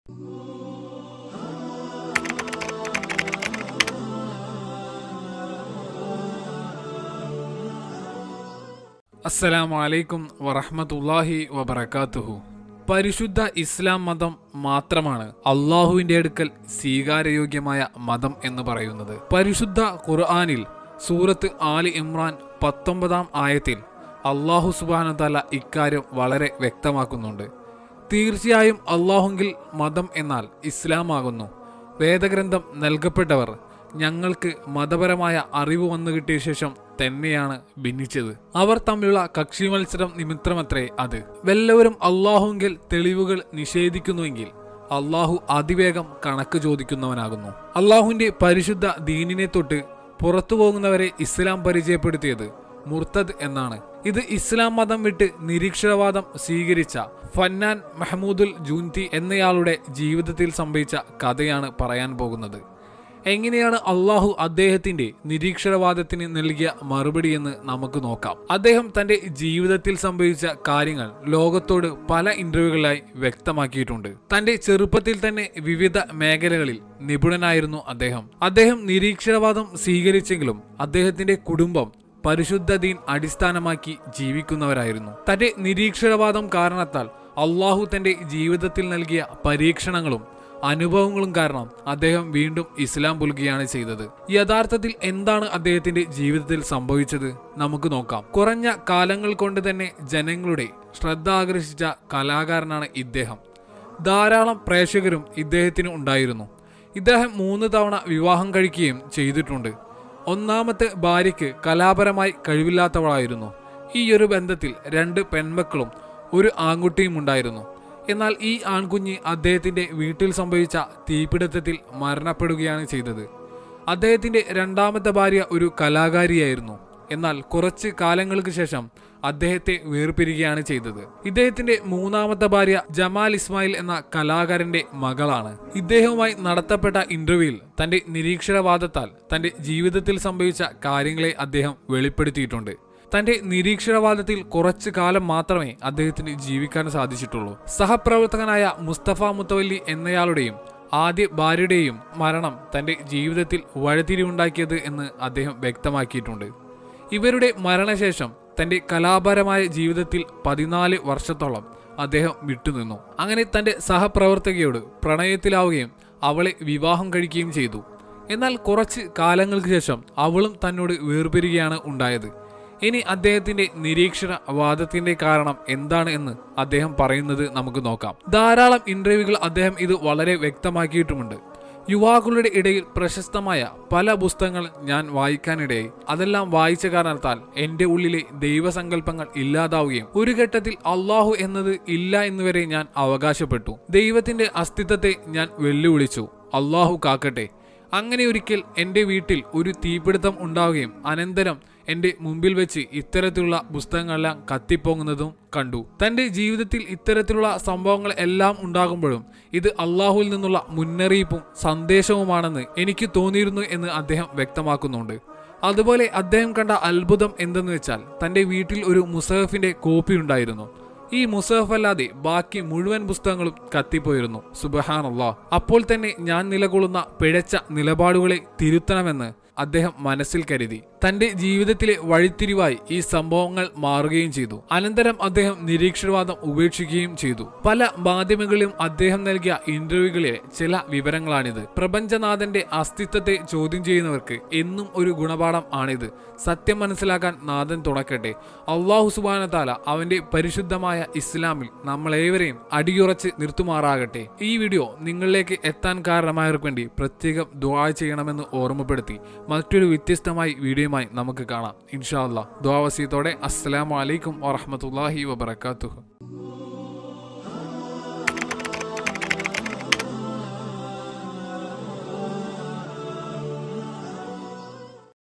അസ്സലാമു അലൈക്കും വറഹ്മത്തുള്ളാഹി വബറകാതുഹു പരിശുദ്ധ ഇസ്ലാം മതം മാത്രമാണ് അള്ളാഹുവിന്റെ അടുക്കൽ സ്വീകാര്യയോഗ്യമായ മതം എന്ന് പറയുന്നത് പരിശുദ്ധ ഖുർആനിൽ സൂറത്ത് ആലി ഇമ്രാൻ പത്തൊമ്പതാം ആയത്തിൽ അള്ളാഹു സുബാന തല ഇക്കാര്യം വളരെ വ്യക്തമാക്കുന്നുണ്ട് തീർച്ചയായും അള്ളാഹുങ്കിൽ മതം എന്നാൽ ഇസ്ലാമാകുന്നു വേദഗ്രന്ഥം നൽകപ്പെട്ടവർ ഞങ്ങൾക്ക് മതപരമായ അറിവ് വന്നു കിട്ടിയ ശേഷം തന്നെയാണ് ഭിന്നിച്ചത് അവർ തമ്മിലുള്ള കക്ഷി മത്സരം നിമിത്തമത്രേ അത് വല്ലവരും അള്ളാഹുങ്കിൽ തെളിവുകൾ നിഷേധിക്കുന്നുവെങ്കിൽ അള്ളാഹു അതിവേഗം കണക്ക് ചോദിക്കുന്നവനാകുന്നു അള്ളാഹുവിന്റെ പരിശുദ്ധ ദീനിനെ തൊട്ട് പുറത്തു പോകുന്നവരെ ഇസ്ലാം പരിചയപ്പെടുത്തിയത് മുർത്തദ് എന്നാണ് ഇത് ഇസ്ലാം മതം വിട്ട് നിരീക്ഷരവാദം സ്വീകരിച്ച ഫന്നാൻ മെഹമൂദുൽ ജൂൻതി എന്നയാളുടെ ജീവിതത്തിൽ സംഭവിച്ച കഥയാണ് പറയാൻ പോകുന്നത് എങ്ങനെയാണ് അള്ളാഹു അദ്ദേഹത്തിന്റെ നിരീക്ഷരവാദത്തിന് നൽകിയ മറുപടി എന്ന് നമുക്ക് നോക്കാം അദ്ദേഹം തന്റെ ജീവിതത്തിൽ സംഭവിച്ച കാര്യങ്ങൾ ലോകത്തോട് പല ഇന്റർവ്യൂകളിലായി വ്യക്തമാക്കിയിട്ടുണ്ട് തന്റെ ചെറുപ്പത്തിൽ തന്നെ വിവിധ മേഖലകളിൽ നിപുണനായിരുന്നു അദ്ദേഹം അദ്ദേഹം നിരീക്ഷരവാദം സ്വീകരിച്ചെങ്കിലും അദ്ദേഹത്തിന്റെ കുടുംബം പരിശുദ്ധ ദീൻ അടിസ്ഥാനമാക്കി ജീവിക്കുന്നവരായിരുന്നു തന്റെ നിരീക്ഷരവാദം കാരണത്താൽ അള്ളാഹു തന്റെ ജീവിതത്തിൽ നൽകിയ പരീക്ഷണങ്ങളും അനുഭവങ്ങളും കാരണം അദ്ദേഹം വീണ്ടും ഇസ്ലാം പുൽകുകയാണ് ചെയ്തത് യഥാർത്ഥത്തിൽ എന്താണ് അദ്ദേഹത്തിന്റെ ജീവിതത്തിൽ സംഭവിച്ചത് നമുക്ക് നോക്കാം കുറഞ്ഞ കാലങ്ങൾ കൊണ്ട് തന്നെ ജനങ്ങളുടെ ശ്രദ്ധ ആകർഷിച്ച കലാകാരനാണ് ഇദ്ദേഹം ധാരാളം പ്രേക്ഷകരും ഇദ്ദേഹത്തിന് ഉണ്ടായിരുന്നു ഇദ്ദേഹം മൂന്ന് തവണ വിവാഹം കഴിക്കുകയും ചെയ്തിട്ടുണ്ട് ഒന്നാമത്തെ ഭാര്യയ്ക്ക് കലാപരമായി കഴിവില്ലാത്തവളായിരുന്നു ഈ ഒരു ബന്ധത്തിൽ രണ്ട് പെൺമക്കളും ഒരു ആൺകുട്ടിയും ഉണ്ടായിരുന്നു എന്നാൽ ഈ ആൺകുഞ്ഞ് അദ്ദേഹത്തിന്റെ വീട്ടിൽ സംഭവിച്ച തീപിടുത്തത്തിൽ മരണപ്പെടുകയാണ് ചെയ്തത് അദ്ദേഹത്തിന്റെ രണ്ടാമത്തെ ഭാര്യ ഒരു കലാകാരിയായിരുന്നു എന്നാൽ കുറച്ച് കാലങ്ങൾക്ക് ശേഷം അദ്ദേഹത്തെ വേർപിരിക്കുകയാണ് ചെയ്തത് ഇദ്ദേഹത്തിന്റെ മൂന്നാമത്തെ ഭാര്യ ജമാൽ ഇസ്മായിൽ എന്ന കലാകാരന്റെ മകളാണ് ഇദ്ദേഹവുമായി നടത്തപ്പെട്ട ഇന്റർവ്യൂവിൽ തന്റെ നിരീക്ഷരവാദത്താൽ തന്റെ ജീവിതത്തിൽ സംഭവിച്ച കാര്യങ്ങളെ അദ്ദേഹം വെളിപ്പെടുത്തിയിട്ടുണ്ട് തന്റെ നിരീക്ഷരവാദത്തിൽ കുറച്ചു കാലം മാത്രമേ അദ്ദേഹത്തിന് ജീവിക്കാൻ സാധിച്ചിട്ടുള്ളൂ സഹപ്രവർത്തകനായ മുസ്തഫ മുത്തവല്ലി എന്നയാളുടെയും ആദ്യ ഭാര്യയുടെയും മരണം തന്റെ ജീവിതത്തിൽ വഴിത്തിരിവുണ്ടാക്കിയത് എന്ന് അദ്ദേഹം വ്യക്തമാക്കിയിട്ടുണ്ട് ഇവരുടെ മരണശേഷം തന്റെ കലാപരമായ ജീവിതത്തിൽ പതിനാല് വർഷത്തോളം അദ്ദേഹം വിട്ടുനിന്നു അങ്ങനെ തന്റെ സഹപ്രവർത്തകയോട് പ്രണയത്തിലാവുകയും അവളെ വിവാഹം കഴിക്കുകയും ചെയ്തു എന്നാൽ കുറച്ച് കാലങ്ങൾക്ക് ശേഷം അവളും തന്നോട് വേർപിരികയാണ് ഉണ്ടായത് ഇനി അദ്ദേഹത്തിന്റെ നിരീക്ഷണ വാദത്തിന്റെ കാരണം എന്താണ് എന്ന് അദ്ദേഹം പറയുന്നത് നമുക്ക് നോക്കാം ധാരാളം ഇന്റർവ്യൂകൾ അദ്ദേഹം ഇത് വളരെ വ്യക്തമാക്കിയിട്ടുമുണ്ട് യുവാക്കളുടെ ഇടയിൽ പ്രശസ്തമായ പല പുസ്തകങ്ങൾ ഞാൻ വായിക്കാനിടയായി അതെല്ലാം വായിച്ച കാരണത്താൽ എന്റെ ഉള്ളിലെ ദൈവസങ്കല്പങ്ങൾ ഇല്ലാതാവുകയും ഒരു ഘട്ടത്തിൽ അള്ളാഹു എന്നത് ഇല്ല എന്നുവരെ ഞാൻ അവകാശപ്പെട്ടു ദൈവത്തിന്റെ അസ്തിത്വത്തെ ഞാൻ വെല്ലുവിളിച്ചു അള്ളാഹു കാക്കട്ടെ അങ്ങനെ ഒരിക്കൽ എൻ്റെ വീട്ടിൽ ഒരു തീപിടുത്തം ഉണ്ടാവുകയും അനന്തരം എൻ്റെ മുമ്പിൽ വെച്ച് ഇത്തരത്തിലുള്ള പുസ്തകങ്ങളെല്ലാം കത്തിപ്പോങ്ങുന്നതും കണ്ടു തൻ്റെ ജീവിതത്തിൽ ഇത്തരത്തിലുള്ള സംഭവങ്ങൾ എല്ലാം ഉണ്ടാകുമ്പോഴും ഇത് അള്ളാഹുവിൽ നിന്നുള്ള മുന്നറിയിപ്പും സന്ദേശവുമാണെന്ന് എനിക്ക് തോന്നിയിരുന്നു എന്ന് അദ്ദേഹം വ്യക്തമാക്കുന്നുണ്ട് അതുപോലെ അദ്ദേഹം കണ്ട അത്ഭുതം എന്തെന്ന് വെച്ചാൽ തൻ്റെ വീട്ടിൽ ഒരു മുസഹഫിന്റെ കോപ്പി ഉണ്ടായിരുന്നു ഈ മുസഹഫ് അല്ലാതെ ബാക്കി മുഴുവൻ പുസ്തകങ്ങളും കത്തിപ്പോയിരുന്നു സുബഹാനല്ലാ അപ്പോൾ തന്നെ ഞാൻ നിലകൊള്ളുന്ന പിഴച്ച നിലപാടുകളെ തിരുത്തണമെന്ന് അദ്ദേഹം മനസ്സിൽ കരുതി തന്റെ ജീവിതത്തിലെ വഴിത്തിരിവായി ഈ സംഭവങ്ങൾ മാറുകയും ചെയ്തു അനന്തരം അദ്ദേഹം നിരീക്ഷരവാദം ഉപേക്ഷിക്കുകയും ചെയ്തു പല മാധ്യമങ്ങളിലും അദ്ദേഹം നൽകിയ ഇന്റർവ്യൂകളിലെ ചില വിവരങ്ങളാണിത് പ്രപഞ്ചനാഥന്റെ അസ്തിത്വത്തെ ചോദ്യം ചെയ്യുന്നവർക്ക് എന്നും ഒരു ഗുണപാഠം ആണിത് സത്യം മനസ്സിലാക്കാൻ നാഥൻ തുണക്കട്ടെ അള്ളാഹു സുബാന താല അവന്റെ പരിശുദ്ധമായ ഇസ്ലാമിൽ നമ്മളേവരെയും അടിയുറച്ച് നിർത്തുമാറാകട്ടെ ഈ വീഡിയോ നിങ്ങളിലേക്ക് എത്താൻ കാരണമായവർക്ക് വേണ്ടി പ്രത്യേകം ദുആ ചെയ്യണമെന്ന് ഓർമ്മപ്പെടുത്തി മറ്റൊരു വ്യത്യസ്തമായി വീഡിയോയുമായി നമുക്ക് കാണാം ഇൻഷാ അല്ലാ ദ്വാവസ്യത്തോടെ അസ്സലാമു അലൈക്കും വറഹമത്തല്ലാഹി വബർക്കാത്തുഹു